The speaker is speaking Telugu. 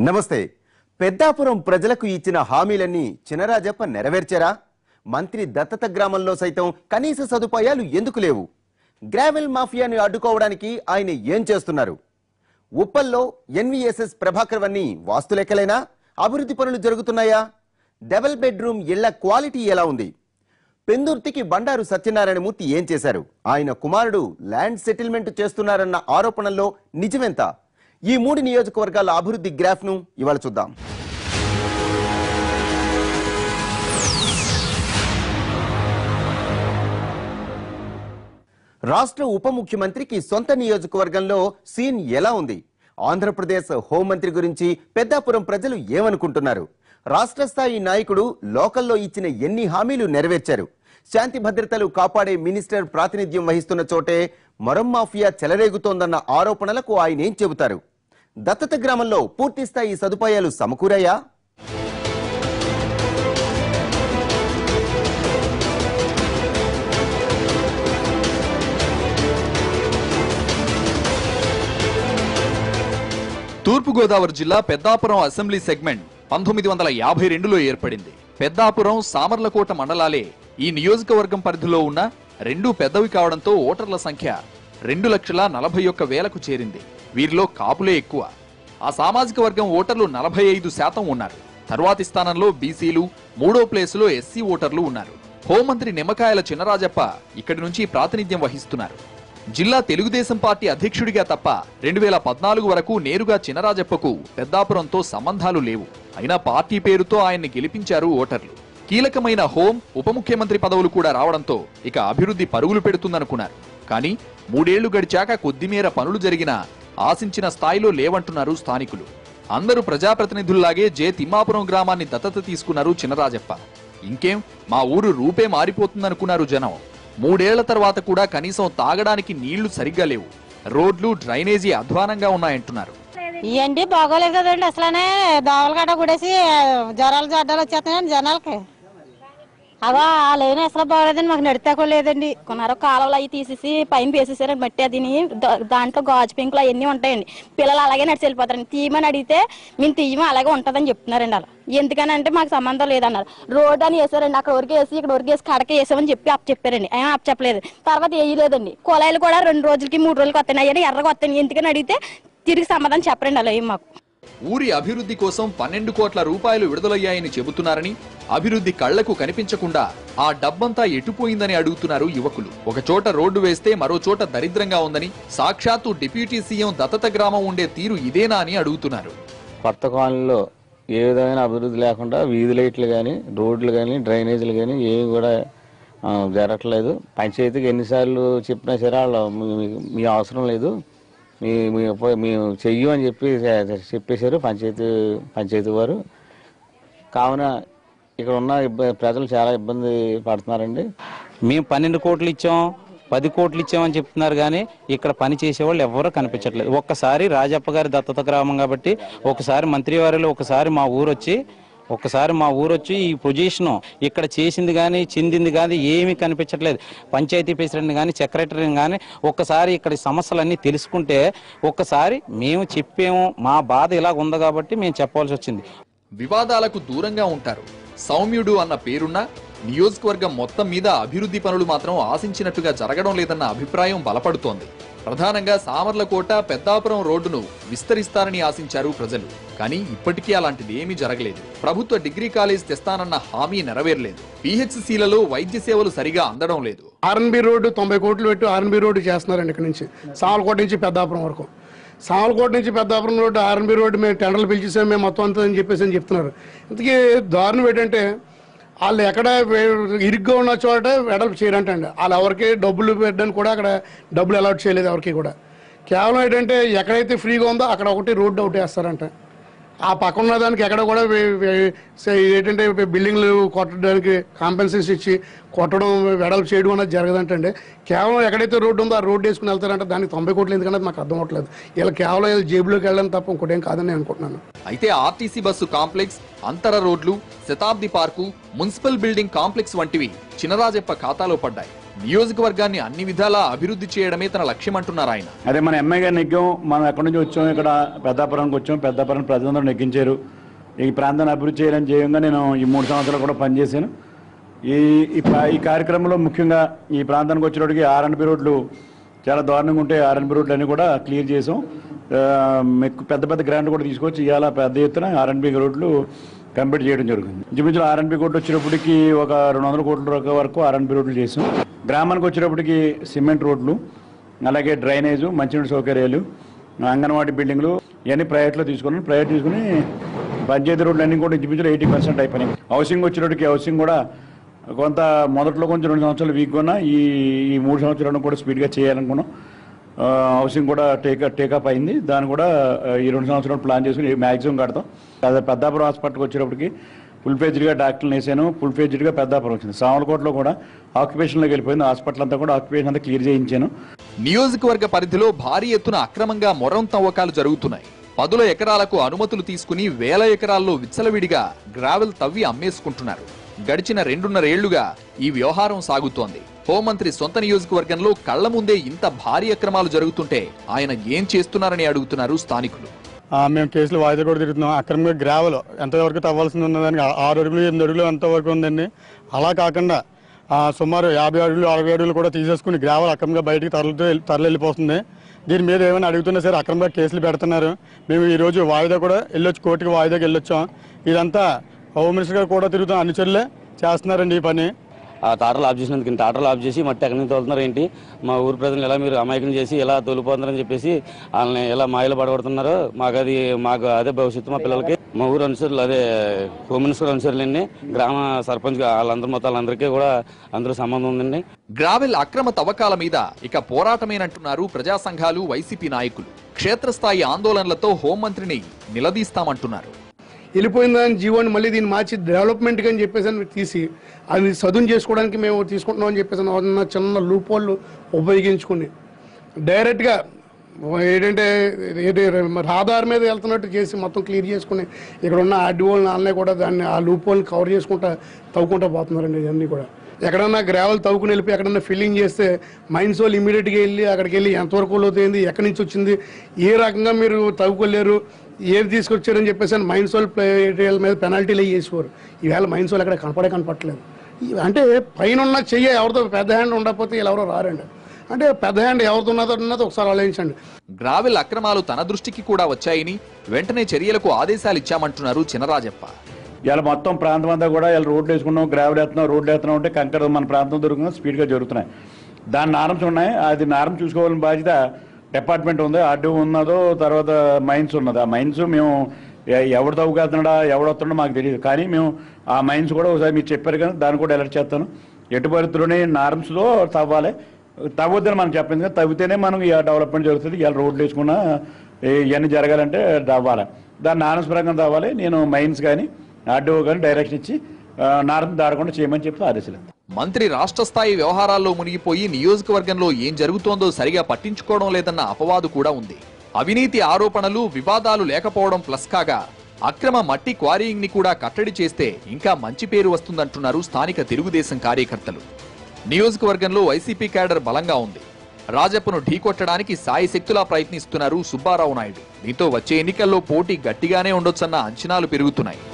నమస్తే పెద్దాపురం ప్రజలకు ఇచ్చిన హామీలన్నీ చినరాజప్ప నెరవేర్చారా మంత్రి దత్తత గ్రామంలో సైతం కనీస సదుపాయాలు ఎందుకు లేవు గ్రావెల్ మాఫియాని అడ్డుకోవడానికి ఆయన ఏం చేస్తున్నారు ఉప్పల్లో ఎన్విఎస్ఎస్ ప్రభాకర్ వన్ని వాస్తులెక్కలేనా అభివృద్ధి పనులు జరుగుతున్నాయా డబుల్ బెడ్రూమ్ ఇళ్ల క్వాలిటీ ఎలా ఉంది పెందుర్తికి బండారు సత్యనారాయణమూర్తి ఏం చేశారు ఆయన కుమారుడు ల్యాండ్ సెటిల్మెంట్ చేస్తున్నారన్న ఆరోపణల్లో నిజమెంత ఈ మూడు నియోజకవర్గాల అభివృద్ధి గ్రాఫ్ ను ఇవాళ చూద్దాం రాష్ట్ర ఉప ముఖ్యమంత్రికి సొంత నియోజకవర్గంలో సీన్ ఎలా ఉంది ఆంధ్రప్రదేశ్ హోంమంత్రి గురించి పెద్దాపురం ప్రజలు ఏమనుకుంటున్నారు రాష్ట్ర స్థాయి నాయకుడు లోకల్లో ఇచ్చిన ఎన్ని హామీలు నెరవేర్చారు శాంతి భద్రతలు కాపాడే మినిస్టర్ ప్రాతినిధ్యం వహిస్తున్న చోటే మరం మాఫియా చెలరేగుతోందన్న ఆరోపణలకు ఆయన ఏం చెబుతారు దత్తత గ్రామంలో పూర్తి స్థాయి సదుపాయాలు సమకూరాయా తూర్పుగోదావరి జిల్లా పెద్దాపురం అసెంబ్లీ సెగ్మెంట్ పంతొమ్మిది వందల యాభై రెండులో ఏర్పడింది పెద్దాపురం సామర్లకోట మండలాలే ఈ నియోజకవర్గం పరిధిలో ఉన్న రెండు పెద్దవి కావడంతో ఓటర్ల సంఖ్య రెండు లక్షల నలభై ఒక్క వేలకు చేరింది వీరిలో కాపులే ఎక్కువ ఆ సామాజిక వర్గం ఓటర్లు నలభై ఐదు శాతం ఉన్నారు తర్వాతి స్థానంలో బీసీలు మూడో ప్లేసులో ఎస్సీ ఓటర్లు ఉన్నారు హోంమంత్రి నిమ్మకాయల చినరాజప్ప ఇక్కడి నుంచి ప్రాతినిధ్యం వహిస్తున్నారు జిల్లా తెలుగుదేశం పార్టీ అధ్యక్షుడిగా తప్ప రెండు వేల పద్నాలుగు వరకు నేరుగా చినరాజప్పకు పెద్దాపురంతో సంబంధాలు లేవు అయినా పార్టీ పేరుతో ఆయన్ని గెలిపించారు ఓటర్లు కీలకమైన హోం ఉప ముఖ్యమంత్రి పదవులు కూడా రావడంతో ఇక అభివృద్ధి పరుగులు పెడుతుందనుకున్నారు కానీ మూడేళ్లు గడిచాక కొద్దిమేర పనులు జరిగినా ఆశించిన స్థాయిలో లేవంటున్నారు స్థానికులు అందరూ ప్రజాప్రతినిధుల్లాగే జే తిమ్మాపురం గ్రామాన్ని దత్తత తీసుకున్నారు చినరాజప్ప ఇంకేం మా ఊరు రూపే మారిపోతుందనుకున్నారు జనం మూడేళ్ల తర్వాత కూడా కనీసం తాగడానికి నీళ్లు సరిగ్గా లేవు రోడ్లు డ్రైనేజీ అధ్వానంగా ఉన్నాయంటున్నారు ఇవన్నీ బాగోలేదు కదండి అసలనే దోవలు గడ్డ కూడేసి జ్వరాలు జడ్డాలు వచ్చేస్తున్నాయండి జనాలకి అగో ఆ లేని అసలు బాగోలేదండి మాకు నడితే కూడా లేదండి కొన్నారు కాలువలు అవి తీసేసి పైన వేసేసారండి మట్టి అది దాంట్లో గాజు పెంకులు అవన్నీ ఉంటాయండి పిల్లలు అలాగే నడిచి వెళ్ళిపోతారండి తీయమని అడిగితే మేము తీయమని అలాగే ఉంటుందని చెప్తున్నారండి అలా ఎందుకని అంటే మాకు సంబంధం లేదన్నారు రోడ్ అని వేసారండి అక్కడ వరకు వేసి ఇక్కడ వరకు వేసి కడక వేసామని చెప్పి అప్ చెప్పారండి ఏం అప్ చెప్పలేదు తర్వాత వేయలేదండి కుళాయిలు కూడా రెండు రోజులకి మూడు రోజులకి వస్తున్నాయి అయ్యారు ఎర్రగా వస్తాయి ఎందుకని అడిగితే తిరిగి సమాధానం చెప్పరండి అలా ఏం మాకు ఊరి అభివృద్ధి కోసం పన్నెండు కోట్ల రూపాయలు విడుదలయ్యాయని చెబుతున్నారని అభివృద్ధి కళ్లకు కనిపించకుండా ఆ డబ్బంతా ఎటుపోయిందని అడుగుతున్నారు యువకులు ఒక చోట రోడ్డు వేస్తే మరో చోట దరిద్రంగా ఉందని సాక్షాత్తు డిప్యూటీ సీఎం దత్తత గ్రామం ఉండే తీరు ఇదేనా అని అడుగుతున్నారు కొత్త కాలనీలో ఏ విధమైన అభివృద్ధి లేకుండా వీధి లైట్లు కానీ రోడ్లు కానీ డ్రైనేజీలు కానీ ఏవి కూడా ఆ, జరగట్లేదు పంచాయతీకి ఎన్నిసార్లు చెప్పినా సరే వాళ్ళు మీ- మీ- మీ అవసరం లేదు మీ మీ ఉప- మేము చెయ్యం అని చెప్పి చె- చెప్పేశారు పంచాయతీ పంచాయతీ వారు కావున ఇక్కడ ఉన్న ఇబ్బ- ప్రజలు చాలా ఇబ్బంది పడుతున్నారండి మేము పన్నెండు కోట్లు ఇచ్చాం పది కోట్లు ఇచ్చామని చెప్తున్నారు కానీ ఇక్కడ పని చేసేవాళ్ళు ఎవరూ కనిపించట్లేదు ఒక్కసారి రాజప్ప గారి దత్తత గ్రామం కాబట్టి ఒకసారి మంత్రివారిలో ఒకసారి మా ఊరు వచ్చి ఒక్కసారి మా ఊరు వచ్చి ఈ పొజిషన్ ఇక్కడ చేసింది కానీ చెందింది కానీ ఏమీ కనిపించట్లేదు పంచాయతీ ప్రెసిడెంట్ కానీ సెక్రటరీని కానీ ఒక్కసారి ఇక్కడ సమస్యలన్నీ తెలుసుకుంటే ఒక్కసారి మేము చెప్పాము మా బాధ ఇలా ఉంది కాబట్టి మేము చెప్పాల్సి వచ్చింది వివాదాలకు దూరంగా ఉంటారు సౌమ్యుడు అన్న పేరున్న నియోజకవర్గం మొత్తం మీద అభివృద్ధి పనులు మాత్రం ఆశించినట్టుగా జరగడం లేదన్న అభిప్రాయం బలపడుతోంది ప్రధానంగా సామర్లకోట పెద్దాపురం రోడ్డును విస్తరిస్తారని ఆశించారు ప్రజలు కానీ ఇప్పటికీ అలాంటిది ఏమీ జరగలేదు ప్రభుత్వ డిగ్రీ కాలేజ్ తెస్తానన్న హామీ నెరవేరలేదు పిహెచ్సిలలో వైద్య సేవలు సరిగా అందడం లేదు ఆర్ఎన్బి రోడ్డు తొంభై కోట్లు పెట్టి ఆర్ఎన్బి రోడ్డు చేస్తున్నారండి ఇక్కడ నుంచి సామలకోట నుంచి పెద్దాపురం వరకు సామలకోట నుంచి పెద్దాపురం రోడ్డు ఆర్ఎన్బి రోడ్డు మేము టెండర్లు పిలిచేసాం మేము మొత్తం అంతా అని చెప్పేసి అని చెప్తున్నారు ఇంతకీ దారుణం ఏంటంటే వాళ్ళు ఎక్కడ వే- ఇరుగ్గా ఉన్న చోట వెడల్పు చేయరంటండి వాళ్ళు ఎవరికి డబ్బులు పెట్టడానికి కూడా అక్కడ డబ్బులు అలౌట్ చేయలేదు ఎవరికి కూడా కేవలం ఏంటంటే ఎక్కడైతే ఫ్రీగా ఉందో అక్కడ ఒకటి రోడ్డు ఒకటి వేస్తారంట ఆ పక్కన ఉన్న దానికి ఎక్కడ కూడా వే- వే- సే- ఏంటంటే బిల్డింగ్లు కొట్టడానికి కాంపెన్సేషన్ ఇచ్చి కొట్టడం వెడల్పు చేయడం అనేది జరగదంటండి కేవలం ఎక్కడైతే రోడ్డు ఉందో ఆ రోడ్డు వేసుకుని వెళ్తారంటే దానికి తొంభై కోట్లు ఎందుకంటే మాకు అర్థం అవ్వట్లేదు ఇలా కేవలం వీళ్ళ జేబులోకి వెళ్ళడం తప్ప ఇంకోటి కాదని నేను అనుకుంటున్నాను అయితే ఆర్టీసీ బస్సు కాంప్లెక్స్ అంతర రోడ్లు Shatabdi park municipal building complex వంటివి చినరాజప్ప ఖాతాలో పడ్డాయి నియోజకవర్గాన్ని అన్ని విధాలా అభివృద్ధి చేయడమే తన లక్ష్యమంటున్నారు ఆయన అదే మన ఎమ్మె గారు నెగ్గాం మనం ఎక్కడి నుంచి వచ్చాం ఇక్కడ పెద్దాపురంకి వచ్చాం పెద్దాపురం ప్రజలందరూ నెగ్గించారు ఈ ప్రాంతాన్ని అభివృద్ధి చేయాలని చేయంగా నేను ఈ మూడు సంవత్సరాలు కూడా పనిచేశాను ఈ ఈ ప్రా- ఈ కార్యక్రమంలో ముఖ్యంగా ఈ ప్రాంతానికి వచ్చేటప్పటికి ఆర్ఎన్బి రోడ్లు చాలా దారుణంగా ఉంటే ఆర్ఎన్బి రోడ్లు అన్ని కూడా క్లియర్ చేసాం ఆ, మెక్కు- పెద్ద పెద్ద గ్రాంట్ కూడా తీసుకొచ్చి ఇవాళ పెద్ద ఎత్తున ఆర్ఎన్బి రోడ్లు కంప్లీట్ చేయడం జరుగుతుంది ఇంచుమించులు ఆర్ఎన్బి కోట్లు వచ్చేటప్పటికి ఒక రెండు వందల కోట్ల రూపాయల వరకు ఆర్ఎన్బి రోడ్లు చేసాం గ్రామానికి వచ్చేటప్పటికి సిమెంట్ రోడ్లు అలాగే డ్రైనేజు మంచినీటి సౌకర్యాలు అంగన్వాడీ బిల్డింగ్లు ఇవన్నీ ప్రైవేట్లో తీసుకున్నాను ప్రైవేట్ తీసుకుని పంచాయతీ రోడ్లు అన్నీ కూడా ఇంచుమించులు ఎయిటీ పర్సెంట్ అయిపోయినాయి హౌసింగ్ వచ్చేటప్పటికి హౌసింగ్ కూడా కొంత మొదట్లో కొంచెం రెండు సంవత్సరాలు వీక్గా ఉన్నా ఈ ఈ మూడు సంవత్సరాలను కూడా స్పీడ్గా చేయాలనుకున్నాం ఆ, హౌసింగ్ కూడా టేక్ టేకప్ అయింది దాన్ని కూడా ఆ, ఈ రెండు సంవత్సరాలు ప్లాన్ చేసుకుని మ్యాక్సిమం కడతాం అదే పెద్దాపురం హాస్పిటల్కి వచ్చేటప్పటికి ఫుల్ పేజ్డ్గా డాక్టర్లు వేసాను ఫుల్ పేజ్డ్గా పెద్దాపురం వచ్చింది సామలకోటలో కూడా ఆక్యుపేషన్లోకి వెళ్ళిపోయింది హాస్పిటల్ అంతా కూడా ఆక్యుపేషన్ అంతా క్లియర్ చేయించాను నియోజకవర్గ పరిధిలో భారీ ఎత్తున అక్రమంగా మొరం తవ్వకాలు జరుగుతున్నాయి పదుల ఎకరాలకు అనుమతులు తీసుకుని వేల ఎకరాల్లో విచ్చలవిడిగా గ్రావెల్ తవ్వి అమ్మేసుకుంటున్నారు గడిచిన రెండున్నరేళ్లుగా ఈ వ్యవహారం సాగుతోంది హోంమంత్రి సొంత నియోజకవర్గంలో కళ్ల ముందే ఇంత భారీ అక్రమాలు జరుగుతుంటే ఆయన ఏం చేస్తున్నారని అడుగుతున్నారు స్థానికులు ఆ, మేము కేసులు వాయిదా కూడా తిరుగుతున్నాం అక్రమంగా గ్రావెల్ ఎంతవరకు తవ్వాల్సింది ఉన్నదానికి ఆ- ఆరు అడుగులు ఎనిమిది అడుగులు ఎంతవరకు ఉందండి అలా కాకుండా ఆ, సుమారు యాభై అడుగులు అరవై అడుగులు కూడా తీసేసుకుని గ్రావెల్ అక్రమంగా బయటికి తరలితో తరలి వెళ్ళిపోతుంది దీని మీద ఏమైనా అడుగుతున్నా సరే అక్రమంగా కేసులు పెడుతున్నారు మేము ఈ రోజు వాయిదా కూడా వెళ్ళొచ్చు కోర్టుకి వాయిదాకి వెళ్ళొచ్చాం ఇదంతా హోమ్ మినిస్టర్ గారు కూడా తిరుగుతున్న అనుచరులే చేస్తున్నారండి ఈ పని ఆ టాటర్లు ఆఫ్ చేసినందుకు టాటర్లు ఆఫ్ చేసి మట్టి ఎక్కడి నుంచి తోలుతున్నారు ఏంటి మా ఊరు ప్రజలు ఎలా మీరు అమాయకం చేసి ఎలా తోలిపోతున్నారని చెప్పేసి వాళ్ళని ఎలా మాయలు పడగొడుతున్నారో మాకు అది మాకు అదే భవిష్యత్తు మా పిల్లలకి మా ఊరు అనుసరులు అదే హోమ్ మినిస్టర్ అనుసరులండి గ్రామ సర్పంచ్ వాళ్ళందరూ మొత్తం వాళ్ళందరికీ కూడా అందరూ సంబంధం ఉందండి గ్రావెల్ అక్రమ తవ్వకాల మీద ఇక పోరాటమేనంటున్నారు ప్రజా సంఘాలు వైసీపీ నాయకులు క్షేత్రస్థాయి ఆందోళనలతో హోంమంత్రిని నిలదీస్తామంటున్నారు వెళ్ళిపోయిన దాని జీవోని మళ్ళీ దీన్ని మార్చి డెవలప్మెంట్కి అని చెప్పేసి అని తీసి అది చదువు చేసుకోవడానికి మేము తీసుకుంటున్నాం అని చెప్పేసి అని ఉన్న చిన్న లూప్ హోల్ ఉపయోగించుకుని డైరెక్ట్గా ఏంటంటే ఏది ఆధార్ మీద వెళ్తున్నట్టు చేసి మొత్తం క్లియర్ చేసుకుని ఇక్కడ ఉన్న ఆర్డీఓలు నాన్నే కూడా దాన్ని ఆ లూప్ హోల్ని కవర్ చేసుకుంటా తవ్వుకుంటా పోతున్నారండి ఇవన్నీ కూడా ఎక్కడన్నా గ్రావెల్ తవ్వుకుని వెళ్ళిపోయి ఎక్కడన్నా ఫిల్లింగ్ చేస్తే మైన్స్ వాళ్ళు ఇమీడియట్గా వెళ్ళి అక్కడికి వెళ్ళి ఎంతవరకు లోతైంది ఎక్కడి నుంచి వచ్చింది ఏ రకంగా మీరు తవ్వుకోలేరు ఏది తీసుకొచ్చారని చెప్పేసి అని మైన్స్ వాళ్ళు ప్లే- మీద పెనాల్టీలు వేసేవారు ఈవేళ మైన్స్ వాళ్ళు అక్కడ కనపడే కనపడట్లేదు ఈ- అంటే పైన ఉన్న చెయ్యి ఎవరితో పెద్ద హ్యాండ్ ఉండకపోతే వీళ్ళు ఎవరో రారండి అంటే పెద్ద హ్యాండ్ ఎవరితో ఉన్నదో ఉన్నదో ఒకసారి ఆలోచించండి గ్రావెల్ అక్రమాలు తన దృష్టికి కూడా వచ్చాయని వెంటనే చర్యలకు ఆదేశాలు ఇచ్చామంటున్నారు చినరాజప్ప ఇలా మొత్తం ప్రాంతం అంతా కూడా ఇలా రోడ్లు వేసుకున్నాం గ్రావెల్ వేస్తున్నాం రోడ్లు వేస్తున్నాం అంటే కంకర మన ప్రాంతం దొరుకుతుంది స్పీడ్గా జరుగుతున్నాయి దాని నారమ్స్ ఉన్నాయి అది నారం చూసుకోవాలని బాధ్యత డిపార్ట్మెంట్ ఉంది ఆర్డీఓ ఉన్నదో తర్వాత మైన్స్ ఉన్నది ఆ మైన్స్ మేము ఎ- ఎవడు తవ్వుకెళ్తున్నాడా ఎవడు వస్తున్నాడో మాకు తెలియదు కానీ మేము ఆ మైన్స్ కూడా ఒకసారి మీరు చెప్పారు కానీ దాన్ని కూడా అలర్ట్ చేస్తాను ఎటు పరిస్థితుల్లోనే నారమ్స్లో తవ్వాలి తవ్వద్దని మనం చెప్పింది కానీ తవ్వితేనే మనం ఈ డెవలప్మెంట్ జరుగుతుంది ఇలా రోడ్లు వేసుకున్నా ఏ- ఇవన్నీ జరగాలంటే తవ్వాలి దాన్ని నారమ్స్ ప్రకారం తవ్వాలి నేను మైన్స్ కానీ ఆర్డీఓ కానీ డైరెక్షన్ ఇచ్చి ఆ, నారం దాడకుండా చేయమని చెప్పి ఆదేశాలు మంత్రి రాష్ట్ర స్థాయి వ్యవహారాల్లో మునిగిపోయి నియోజకవర్గంలో ఏం జరుగుతోందో సరిగా పట్టించుకోవడం లేదన్న అపవాదు కూడా ఉంది అవినీతి ఆరోపణలు వివాదాలు లేకపోవడం ప్లస్ కాగా అక్రమ మట్టి క్వారీయింగ్ ని కూడా కట్టడి చేస్తే ఇంకా మంచి పేరు వస్తుందంటున్నారు స్థానిక తెలుగుదేశం కార్యకర్తలు నియోజకవర్గంలో వైసీపీ క్యాడర్ బలంగా ఉంది రాజప్పను ఢీకొట్టడానికి సాయి శక్తులా ప్రయత్నిస్తున్నారు సుబ్బారావు నాయుడు దీంతో వచ్చే ఎన్నికల్లో పోటీ గట్టిగానే ఉండొచ్చన్న అంచనాలు పెరుగుతున్నాయి